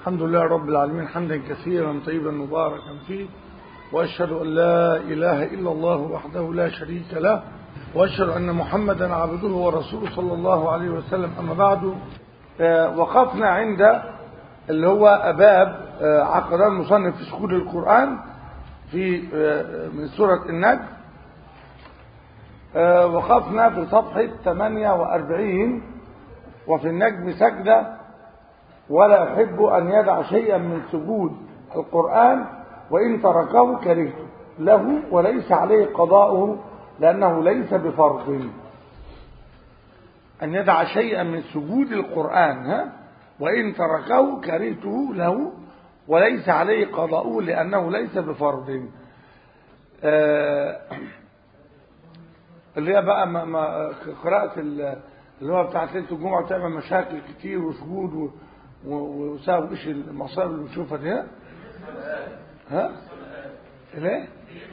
الحمد لله رب العالمين حمدا كثيرا طيبا مباركا فيه وأشهد أن لا إله إلا الله وحده لا شريك له وأشهد أن محمدا عبده ورسوله صلى الله عليه وسلم أما بعد وقفنا عند اللي هو باب عقدان المصنف في سكون القرآن في من سورة النجم وقفنا في صفحة 48 وفي النجم سجدة ولا يحب أن يدع شيئا من سجود القرآن وإن تركه كرهته له وليس عليه قضاؤه لأنه ليس بفرض أن يدع شيئا من سجود القرآن ها وإن تركه كرهته له وليس عليه قضاؤه لأنه ليس بفرض آه اللي هي بقى ما ما قراءة اللي هو بتاعت ليلة الجمعة بتعمل مشاكل كتير وسجود وساوي ايش المصائب اللي بنشوفها دي ها؟ ها؟ ليه؟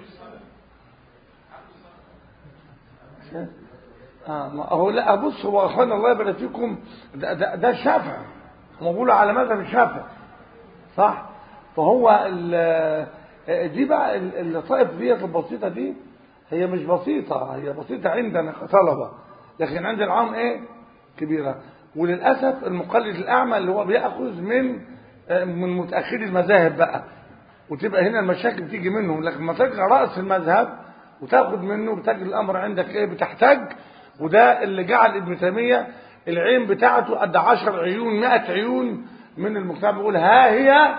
اه ما هو لا بص هو اخوانا الله يبارك فيكم ده, ده, ده الشافع هم بيقولوا على مذهب الشافع صح؟ فهو دي بقى اللطائف ديت البسيطه دي هي مش بسيطه هي بسيطه عندنا كطلبه لكن عند العام ايه؟ كبيره وللاسف المقلد الاعمى اللي هو بياخذ من من متاخري المذاهب بقى وتبقى هنا المشاكل تيجي منهم لكن لما تلقى راس المذهب وتاخد منه بتجد الامر عندك ايه بتحتاج وده اللي جعل ابن تيميه العين بتاعته قد 10 عيون 100 عيون من المجتمع بيقول ها هي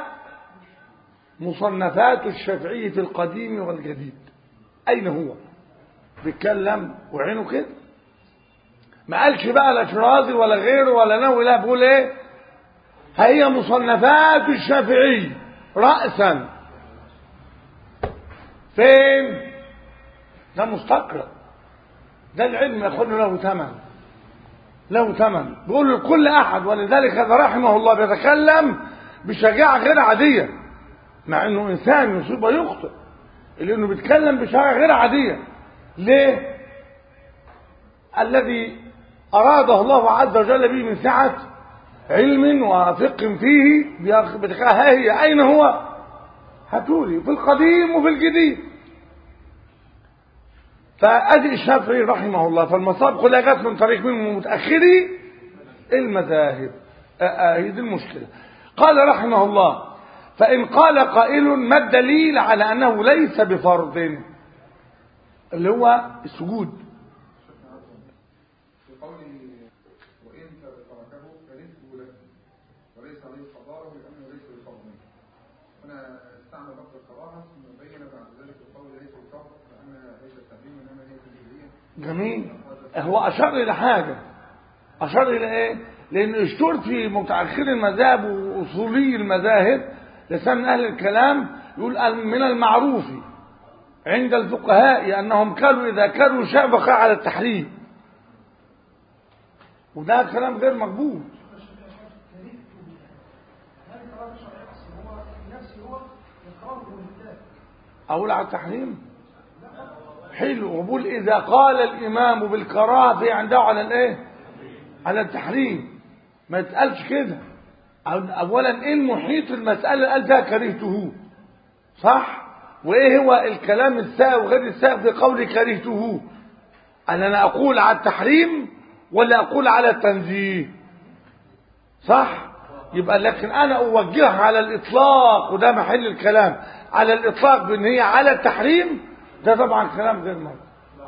مصنفات الشافعي في القديم والجديد اين هو بيتكلم وعينه كده ما قالش بقى لا شرازي ولا غيره ولا نووي لا بيقول ايه هي مصنفات الشافعي رأسا فين ده مستقرأ ده العلم ياخذ له ثمن له ثمن بيقول لكل احد ولذلك هذا رحمه الله بيتكلم بشجاعه غير عاديه مع انه انسان يصيب ويخطئ لانه بيتكلم بشجاعه غير عاديه ليه الذي أراده الله عز وجل به من سعة علم وفقه فيه بتقال ها هي أين هو هاتولي في القديم وفي الجديد فأدي الشافعي رحمه الله فالمصاب كلها جت من طريق من متأخري المذاهب هي دي المشكلة قال رحمه الله فإن قال قائل ما الدليل على أنه ليس بفرض اللي هو السجود جميل هو أشار إلى حاجة أشار إلى إيه لأن اشترط في متأخر المذاهب وأصولي المذاهب لسان أهل الكلام يقول من المعروف عند الفقهاء أنهم كانوا إذا كانوا شابقا على التحريم وده كلام غير مقبول أقول على التحريم حلو وبقول إذا قال الإمام بالكراهة في عنده على الإيه على التحريم ما يتقالش كده أولا إيه المحيط المسألة اللي قال فيها كرهته صح وإيه هو الكلام السائغ وغير السائغ في قول كرهته أن أنا أقول على التحريم ولا أقول على التنزيه صح يبقى لكن أنا أوجهها على الإطلاق وده محل الكلام على الإطلاق بأن هي على التحريم ده طبعا كلام غير مرضي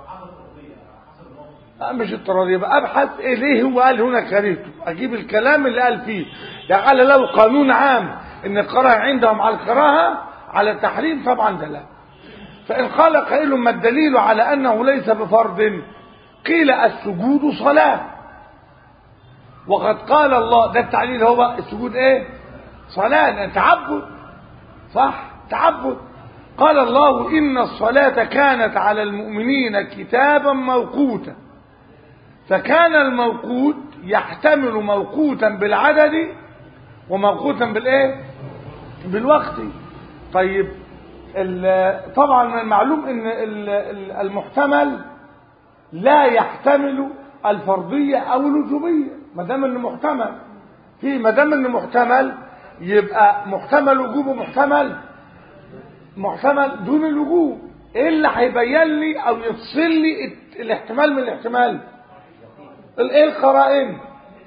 مش اضطرارية بقى ابحث ايه ليه هو قال هنا كرهته اجيب الكلام اللي قال فيه يعني لو قانون عام ان الكراهه عندهم على الكراهه على التحريم طبعا ده لا فان قال قائل ما الدليل على انه ليس بفرض قيل السجود صلاه وقد قال الله ده التعليل هو السجود ايه صلاه تعبد صح تعبد قال الله إن الصلاة كانت على المؤمنين كتابا موقوتا فكان الموقوت يحتمل موقوتا بالعدد وموقوتا بالايه بالوقت طيب طبعا من المعلوم ان المحتمل لا يحتمل الفرضية او الوجوبية ما دام انه محتمل في ما دام انه محتمل يبقى محتمل وجوب ومحتمل محتمل دون الوجوب ايه اللي هيبين لي او يفصل لي الاحتمال من الاحتمال ايه القرائن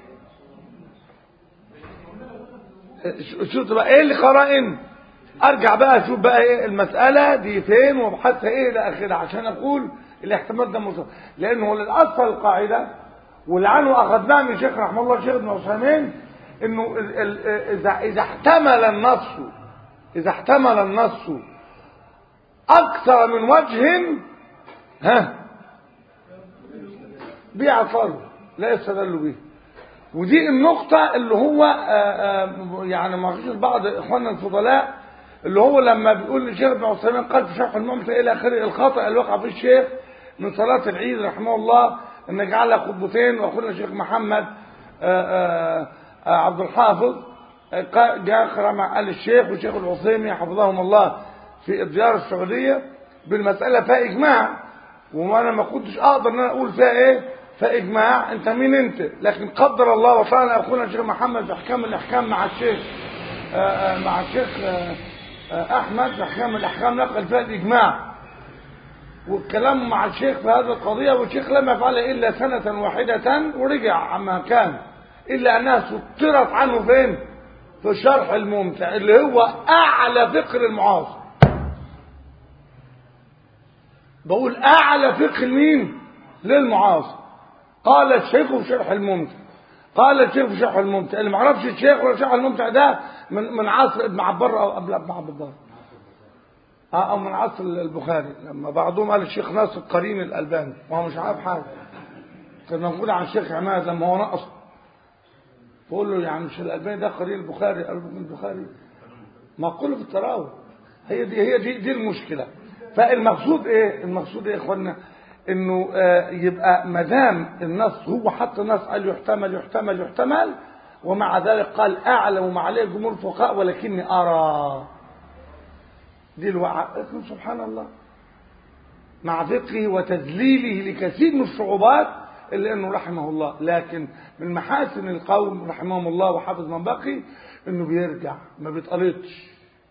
شوف بقى ايه القرائن ارجع بقى اشوف بقى ايه المساله دي فين وابحثها ايه الى اخره عشان اقول الاحتمال ده مصر لانه للاصل القاعده ولعنه اخذناها من شيخ رحمه الله شيخ ابن عثيمين انه ال ال اذا اذا احتمل النص اذا احتمل النص اكثر من وجه ها بيعطل لا يستدل به ودي النقطة اللي هو آآ آآ يعني ما فيش بعض اخواننا الفضلاء اللي هو لما بيقول للشيخ ابن عثيمين قال في شرح الممتع الى اخره الخطأ اللي وقع فيه الشيخ من صلاة العيد رحمه الله ان نجعلها خطبتين واخونا الشيخ محمد آآ عبد الحافظ جاء قرأ مع آل الشيخ والشيخ العثيمي حفظهم الله في الديار السعودية بالمسألة فيها إجماع وأنا ما كنتش أقدر إن أنا أقول فيها إيه فإجماع أنت مين أنت لكن قدر الله وفعلا أخونا الشيخ محمد في أحكام الأحكام مع الشيخ آآ مع الشيخ آآ أحمد في أحكام الأحكام نقل فيها الإجماع والكلام مع الشيخ في هذه القضية والشيخ لم يفعلها إلا سنة واحدة ورجع عما كان إلا أنها سطرت عنه فين في الشرح الممتع اللي هو أعلى فقه المعاصر بقول أعلى فقه مين للمعاصر قال الشيخ في شرح الممتع قال الشيخ في شرح الممتع اللي ما عرفش الشيخ ولا شرح الممتع ده من من عصر ابن عبر أو قبل ابن عبر أو من عصر البخاري لما بعضهم قال الشيخ ناصر قرين الألباني وهو مش عارف حاجة كنا نقول عن الشيخ عماد لما هو نقص بقول له يعني مش الألباني ده قرين البخاري قال له البخاري ما كله في التراوح هي دي هي دي دي المشكلة فالمقصود ايه المقصود ايه يا اخوانا انه آه يبقى ما دام النص هو حط النص قال يحتمل يحتمل يحتمل ومع ذلك قال اعلم ما عليه جمهور الفقهاء ولكني ارى دي الوعاء سبحان الله مع فقهه وتذليله لكثير من الصعوبات إلا أنه رحمه الله لكن من محاسن القوم رحمهم الله وحافظ من بقي أنه بيرجع ما بيتقلطش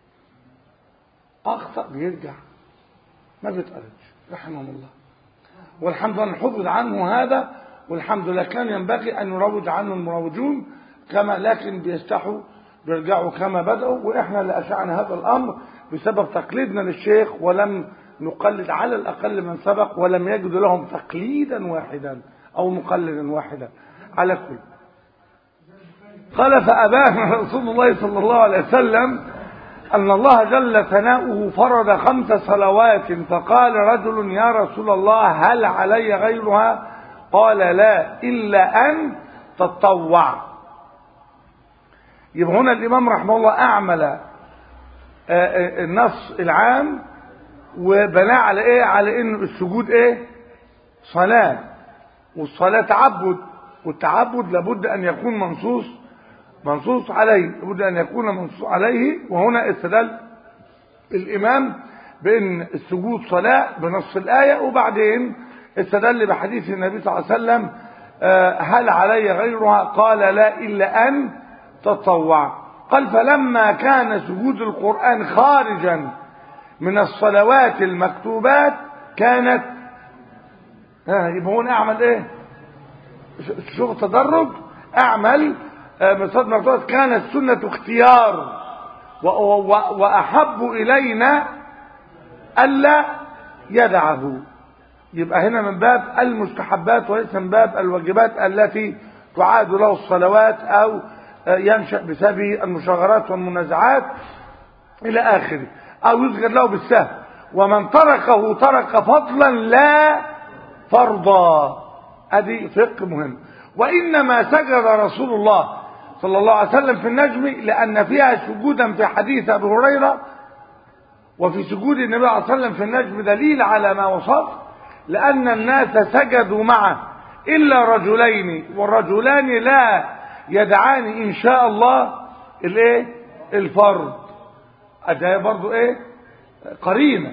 أخطأ بيرجع ما بيتقلطش رحمهم الله والحمد لله نحفظ عنه هذا والحمد لله كان ينبغي أن يروج عنه المروجون كما لكن بيستحوا بيرجعوا كما بدأوا وإحنا اللي أشعنا هذا الأمر بسبب تقليدنا للشيخ ولم نقلد على الأقل من سبق ولم يجد لهم تقليدا واحدا أو مقلدا واحدا على كل قال فأبانا رسول الله صلى الله عليه وسلم أن الله جل ثناؤه فرض خمس صلوات فقال رجل يا رسول الله هل علي غيرها قال لا إلا أن تطوع يبقى هنا الإمام رحمه الله أعمل النص العام وبناء على ايه على ان السجود ايه صلاة والصلاة تعبد والتعبد لابد ان يكون منصوص منصوص عليه لابد ان يكون منصوص عليه وهنا استدل الامام بان السجود صلاة بنص الآية وبعدين استدل بحديث النبي صلى الله عليه وسلم هل علي غيرها قال لا إلا أن تطوع قال فلما كان سجود القرآن خارجا من الصلوات المكتوبات كانت ها يبقى هنا اعمل ايه شوف التدرج اعمل من صلاه مكتوبات كانت سنة اختيار واحب الينا الا يدعه يبقى هنا من باب المستحبات وليس من باب الواجبات التي تعاد له الصلوات او ينشأ بسبب المشاغرات والمنازعات الى اخره او يذكر له بالسهل ومن تركه ترك فضلا لا فرضا ادي فقه مهم وانما سجد رسول الله صلى الله عليه وسلم في النجم لان فيها سجودا في حديث ابي هريره وفي سجود النبي صلى الله عليه وسلم في النجم دليل على ما وصف لان الناس سجدوا معه الا رجلين والرجلان لا يدعان ان شاء الله الايه الفرض ده برضو ايه قرينه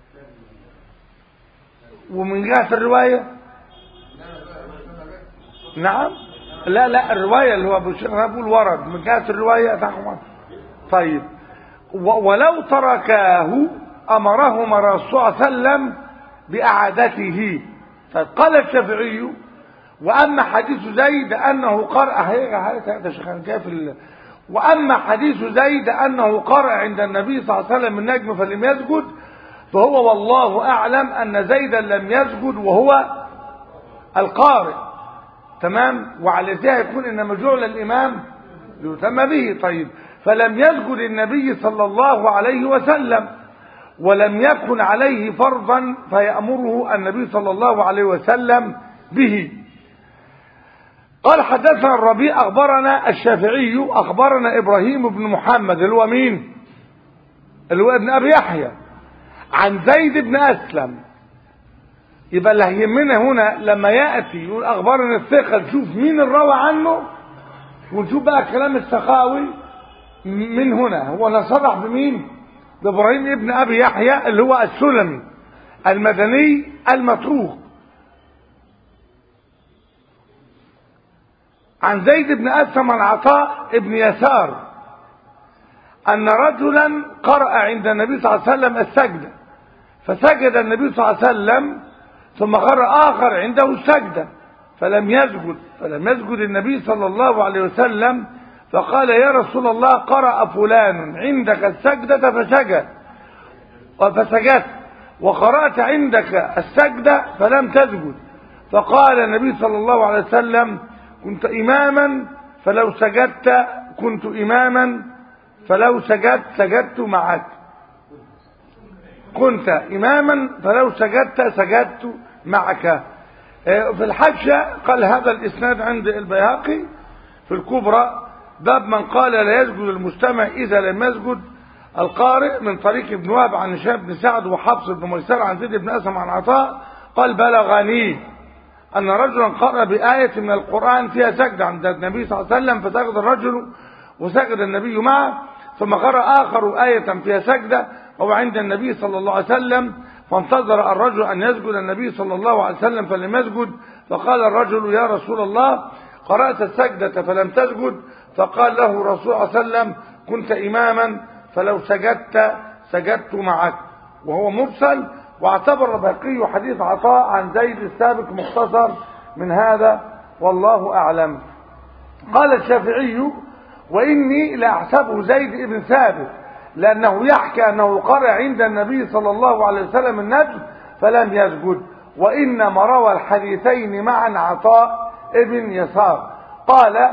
ومن جهه الروايه نعم لا لا الرواية اللي هو ابو الشيخ أنا بقول ورد من جهة الرواية نعم طيب و- ولو تركاه أمرهما الرسول صلى الله عليه وسلم بإعادته فقال الشافعي وأما حديث زيد أنه قرأ هيك هيك شيخ كيف ال... وأما حديث زيد أنه قرأ عند النبي صلى الله عليه وسلم النجم فلم يسجد فهو والله أعلم أن زيدا لم يسجد وهو القارئ تمام وعلى ذلك يكون إنما جعل الإمام ليتم به طيب فلم يسجد النبي صلى الله عليه وسلم ولم يكن عليه فرضا فيأمره النبي صلى الله عليه وسلم به قال حدثنا الربيع أخبرنا الشافعي أخبرنا إبراهيم بن محمد اللي هو مين اللي هو ابن أبي يحيى عن زيد بن أسلم يبقى اللي هيهمنا هنا لما يأتي يقول أخبرنا الثقة نشوف مين الروى عنه ونشوف بقى كلام السخاوي من هنا هو نصرح بمين بإبراهيم ابن أبي يحيى اللي هو السلمي المدني المتروك عن زيد بن أسلم عن عطاء ابن يسار أن رجلا قرأ عند النبي صلى الله عليه وسلم السجدة فسجد النبي صلى الله عليه وسلم ثم قرأ آخر عنده السجدة فلم يسجد فلم يسجد النبي صلى الله عليه وسلم فقال يا رسول الله قرأ فلان عندك السجدة فسجد فسجدت وقرأت عندك السجدة فلم تسجد فقال النبي صلى الله عليه وسلم كنت إماما فلو سجدت كنت إماما فلو سجدت سجدت معك كنت إماما فلو سجدت سجدت معك في الحجة قال هذا الإسناد عند البيهقي في الكبرى باب من قال لا يسجد المستمع إذا لم يسجد القارئ من طريق ابن وهب عن هشام بن سعد وحفص بن ميسر عن زيد بن أسلم عن عطاء قال بلغني أن رجلا قرأ بآية من القرآن فيها سجدة عند النبي صلى الله عليه وسلم فسجد الرجل وسجد النبي معه ثم قرأ آخر آية فيها سجدة وهو عند النبي صلى الله عليه وسلم فانتظر الرجل أن يسجد النبي صلى الله عليه وسلم فلم يسجد فقال الرجل يا رسول الله قرأت السجدة فلم تسجد فقال له الرسول صلى الله عليه وسلم كنت إماما فلو سجدت سجدت معك وهو مرسل واعتبر الباقي حديث عطاء عن زيد السابق مختصر من هذا والله أعلم قال الشافعي وإني لأحسبه زيد بن ثابت لأنه يحكى أنه قرأ عند النبي صلى الله عليه وسلم النجم فلم يسجد وإنما روى الحديثين معا عطاء ابن يسار قال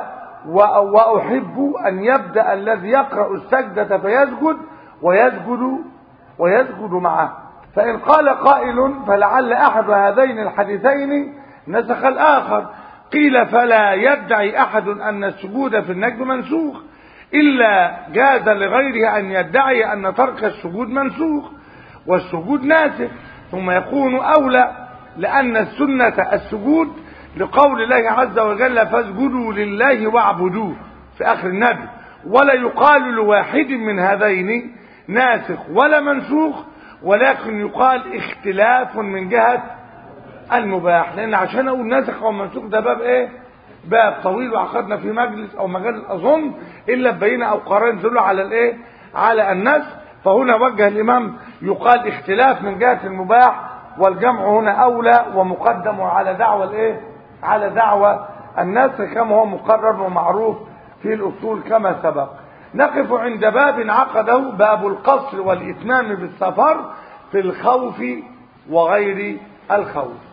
وأحب أن يبدأ الذي يقرأ السجدة فيسجد ويسجد ويسجد معه فإن قال قائل فلعل أحد هذين الحديثين نسخ الآخر قيل فلا يدعي أحد أن السجود في النجم منسوخ إلا جاز لغيره أن يدعي أن ترك السجود منسوخ والسجود ناسخ ثم يكون أولى لأن السنة السجود لقول الله عز وجل فاسجدوا لله واعبدوه في آخر النبي ولا يقال لواحد من هذين ناسخ ولا منسوخ ولكن يقال اختلاف من جهة المباح لأن عشان أقول ناسخ أو منسوخ ده باب إيه باب طويل وعقدنا في مجلس أو مجال أظن إلا بينا أو قرار يدل على الإيه على النسخ فهنا وجه الإمام يقال اختلاف من جهة المباح والجمع هنا أولى ومقدم على دعوة الإيه على دعوة النسخ كما هو مقرر ومعروف في الأصول كما سبق نقف عند باب عقده باب القصر والإتمام بالسفر في الخوف وغير الخوف